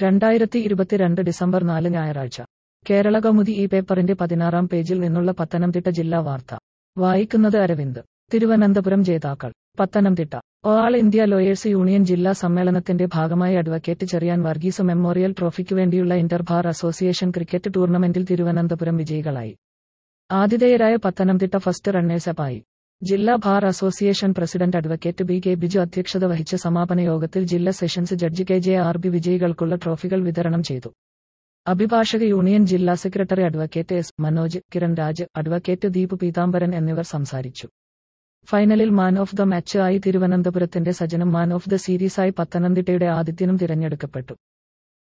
രണ്ടായിരത്തി ഇരുപത്തിരണ്ട് ഡിസംബർ നാല് ഞായറാഴ്ച കേരള കൗമുദി ഈ പേപ്പറിന്റെ പതിനാറാം പേജിൽ നിന്നുള്ള പത്തനംതിട്ട ജില്ലാ വാർത്ത വായിക്കുന്നത് അരവിന്ദ് തിരുവനന്തപുരം ജേതാക്കൾ Pathanamthitta all India lawyers union ജില്ലാ സമ്മേളനത്തിന്റെ ഭാഗമായി അഡ്വക്കേറ്റ് ചെറിയാൻ വർഗീസ് മെമ്മോറിയൽ ട്രോഫിക്കു വേണ്ടിയുള്ള ഇന്റർ ബാർ അസോസിയേഷൻ ക്രിക്കറ്റ് ടൂർണമെന്റിൽ തിരുവനന്തപുരം വിജയികളായി ആതിഥേയരായ പത്തനംതിട്ട ഫസ്റ്റ് റണ്ണേഴ്സപ്പായി ജില്ലാ bar association president advocate B K Biju അധ്യക്ഷത വഹിച്ച സമാപന യോഗത്തിൽ ജില്ലാ sessions judge K J R B വിജയികൾക്കുള്ള ട്രോഫികൾ വിതരണം ചെയ്തു അഭിഭാഷക യൂണിയൻ ജില്ലാ secretary advocate S Manoj Kiran Raj advocate Deep Peethambaran എന്നിവർ സംസാരിച്ചു ഫൈനലിൽ മാൻ ഓഫ് ദ മാച്ച് ആയി തിരുവനന്തപുരത്തിന്റെ സജനും മാൻ ഓഫ് ദ സീരീസായി പത്തനംതിട്ടയുടെ ആദിത്യനും തിരഞ്ഞെടുക്കപ്പെട്ടു